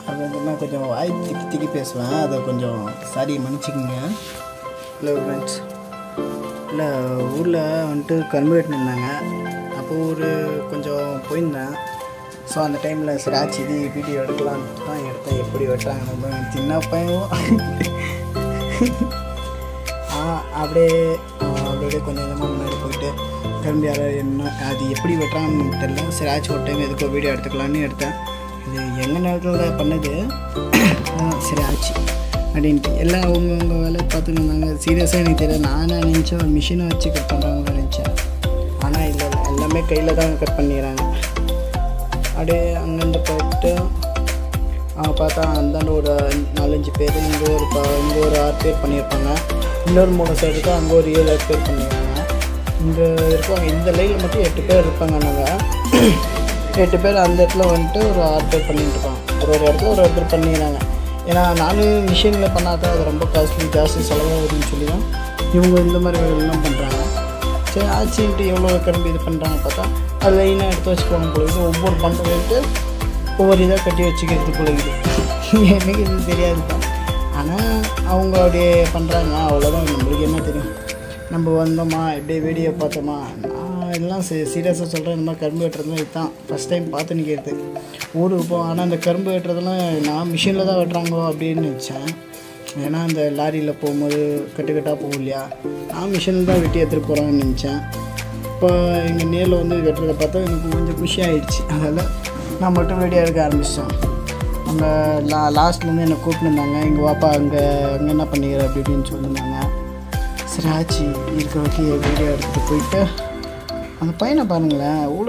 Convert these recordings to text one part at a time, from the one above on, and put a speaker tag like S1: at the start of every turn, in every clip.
S1: அது வந்து நான் கொஞ்சம் வாய் திக்கி திக்கி பேசுவேன் அதை கொஞ்சம் சாரி மன்னிச்சிக்கோங்க இல்லை ஃப்ரெண்ட்ஸ் இல்லை ஊரில் வந்துட்டு கரும்பு வெட்டினிருந்தாங்க அப்போ ஒரு கொஞ்சம் போயிருந்தேன் ஸோ அந்த டைமில் சரி ஆச்சு இது வீடியோ எடுக்கலான்னு தான் எடுத்தேன் எப்படி வெட்டுறாங்க நம்ம சின்ன பையன் ஆ, அப்படியே ஆ, அப்படியே கொஞ்சம் கொஞ்சமாக முன்னாடி போயிட்டு திரும்பி யாராவது என்ன அது எப்படி வெட்டுறாங்கன்னு தெரியல சரி ஆச்சு ஒரு டைம் எதுக்கோ வீடியோ எடுத்துக்கலான்னு எடுத்தேன் இது எங்கள் நேரத்தில் பண்ணது ஆ, சரி ஆச்சு அப்படின்ட்டு எல்லாம் அவங்கவுங்க வேலையை பார்த்துட்டு இருந்தாங்க சீரியஸாக எனக்கு தெரியல நானே நினச்சேன் ஒரு மிஷினை வச்சு கட் பண்ணுறாங்கன்னு நினச்சேன் ஆனால் இல்லை இல்லை எல்லாமே கையில் தான் கட் பண்ணிடுறாங்க அப்படியே அங்கேருந்து போயிட்டு அவங்க பார்த்தா அந்தாண்ட ஒரு நாலஞ்சு பேர் இங்கே ஒரு ப இங்கே ஒரு ஆறு பேர் பண்ணியிருப்பாங்க இன்னொரு மூணு சைடுக்கு அங்கே ஒரு ஏழு எட்டு பேர் பண்ணியிருக்காங்க இங்கே இருப்பாங்க இந்த லைனில் மட்டும் எட்டு பேர் இருப்பாங்க நாங்கள் எட்டு பேர் அந்த இடத்துல வந்துட்டு ஒரு ஆறு பேர் பண்ணிட்டு இருப்பாங்க ஒரு ஒரு இடத்துல ஒரு ஒருத்தர் பண்ணிடுறாங்க ஏன்னா நானும் மிஷினில் பண்ணாதான் அது ரொம்ப காஸ்ட்லி ஜாஸ்தி செலவாகுதுன்னு சொல்லி தான் இவங்க இந்த மாதிரி வேலைலாம் பண்ணுறாங்க சரி ஆச்சுன்ட்டு எவ்வளோ கரும்பு இது பண்ணுறாங்க பார்த்தா அது லைனாக எடுத்து வச்சுக்கோங்க போல இது ஒவ்வொரு பண்ணுறது ஒவ்வொரு இதாக கட்டி வச்சுக்கிறது போல இது எனக்கு இது தெரியாது தான் ஆனால் அவங்க அப்படியே பண்ணுறாங்க அவ்வளோதான் நம்மளுக்கு என்ன தெரியும் நம்ம வந்தோமா இப்படியே வீடியோ பார்த்தோமா நான் எல்லாம் சீ சீரியஸாக சொல்கிறேன் இந்த மாதிரி கரும்பு வெட்டுறதுலாம் இதுதான் ஃபஸ்ட் டைம் பார்த்து நிற்கிறது ஊருக்கு போவோம் ஆனால் அந்த கரும்பு வெட்டுறதெல்லாம் நான் மிஷினில் தான் வெட்டுறாங்களோ அப்படின்னு நினச்சேன் ஏன்னா அந்த லாரியில் போகும்போது கட்டுக்கட்டாக போகும் இல்லையா நான் மிஷினில் தான் வெட்டி எடுத்துகிட்டு போகிறான்னு நினச்சேன் இப்போ எங்கள் நேரில் வந்து வெட்டுறதை பார்த்தா எனக்கு கொஞ்சம் குஷி ஆயிடுச்சு அதனால் நான் மட்டும் வீடியோ எடுக்க ஆரம்பித்தேன் அங்கே லா லாஸ்ட்லேருந்து என்னை கூப்பிட்டுருந்தாங்க இங்கே வாப்பா அங்கே அங்கே என்ன பண்ணிக்கிற அப்படி இப்படின்னு சொல்லியிருந்தாங்க சரி ஆச்சு இருக்கிற வரைக்கும் வீடியோ எடுத்துகிட்டு போயிட்டு அந்த பையனை பாருங்களேன் அவ்வளோ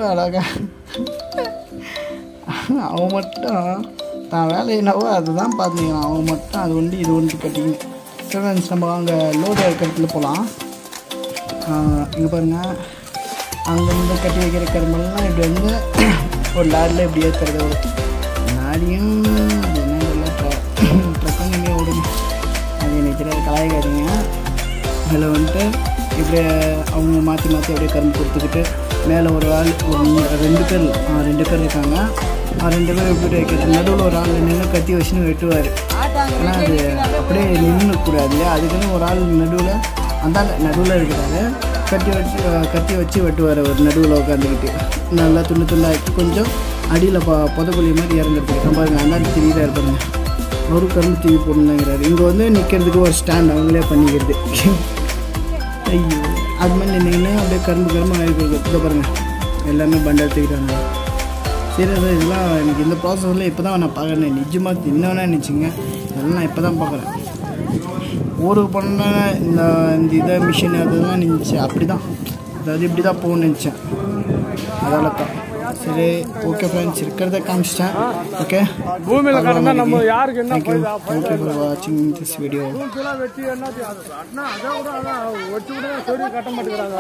S1: அழகாக அவன் மட்டும் தான் வேலை என்னவோ அதுதான் பார்த்துக்கலாம் அவன் மட்டும் அது ஒண்டி இது ஒன்று கட்டிங்க சரி ஃப்ரெண்ட்ஸ் நம்ம அங்கே லோடு இருக்கிறதுல போகலாம் இங்கே பாருங்கள் அங்கேருந்து கட்டி வைக்கிற கரும்பெல்லாம் இப்படி வந்து ஒரு லாரியில் இப்படி ஏற்றுறது லாரியும் அது என்ன தெரியல ட்ரக்கும் நீங்கள் விடுங்க அது எனக்கு தெரியாது கலாய்க்காதீங்க அதில் வந்துட்டு இப்படி அவங்க மாற்றி மாற்றி அப்படியே கரும்பு கொடுத்துக்கிட்டு மேலே ஒரு ஆள் ஒரு மூணு- ரெண்டு பேர் ஆ, ரெண்டு பேர் இருக்காங்க ஆ, ரெண்டு பேர் எப்படி வைக்கிறது நடுவில் ஒரு ஆள் நின்று கத்தி வச்சுன்னு வெட்டுவார் ஆனால் அது அப்படியே நின்றுக்கூடாது இல்லையா அதுக்குன்னு ஒரு ஆள் நடுவில் அந்த நடுவில் இருக்கிறாரு கட்டி வச்சு கத்தி வச்சு வெட்டுவார் ஒரு நடுவில் உட்காந்துக்கிட்டு நல்லா துண்டு துண்டாக்கி கொஞ்சம் அடியில் ப புதக்குழி மாதிரி இறங்குறதுக்கு பாருங்க அந்தாண்ட தெரியுதா இருப்பாருங்க அவரும் கரும்பு தூக்கி போடணுங்கிறாரு இங்கே வந்து நிற்கிறதுக்கு ஒரு ஸ்டாண்ட் அவங்களே பண்ணிக்கிறது ஐயோ அது மாதிரி நின்று அப்படியே கரும்பு கரும்பு ஆகிருக்கு இதை பாருங்க எல்லாமே பண்டல் தூக்கிட்டாங்க சரி அது இதெல்லாம் எனக்கு இந்த ப்ராசஸில் இப்போ தான் நான் பார்க்குறேன் நிஜமாக என்னன்னா நினச்சிங்க இதெல்லாம் நான் இப்போ தான் பார்க்குறேன் ஊருக்கு போனோன்னா இந்த இந்த இதை மிஷின் அதெல்லாம் நினச்சி அப்படி தான் அதாவது இப்படி தான் போகணும்னு நினச்சேன் அதால தான் சரி ஓகே ஃப்ரெண்ட்ஸ் இருக்கிறத காமிச்சிட்டேன் ஓகே
S2: பூமியில கடந்தா நம்ம யாருக்கு என்ன
S1: தேங்க்யூ தேங்க்யூ ஃபார் வாட்சிங் திஸ் வீடியோ
S2: பூமிலாம் வெட்டி என்ன அண்ணா அதை கூட அதான் ஒட்டி கூட சொல்லி கட்ட மாட்டேங்கிறாங்க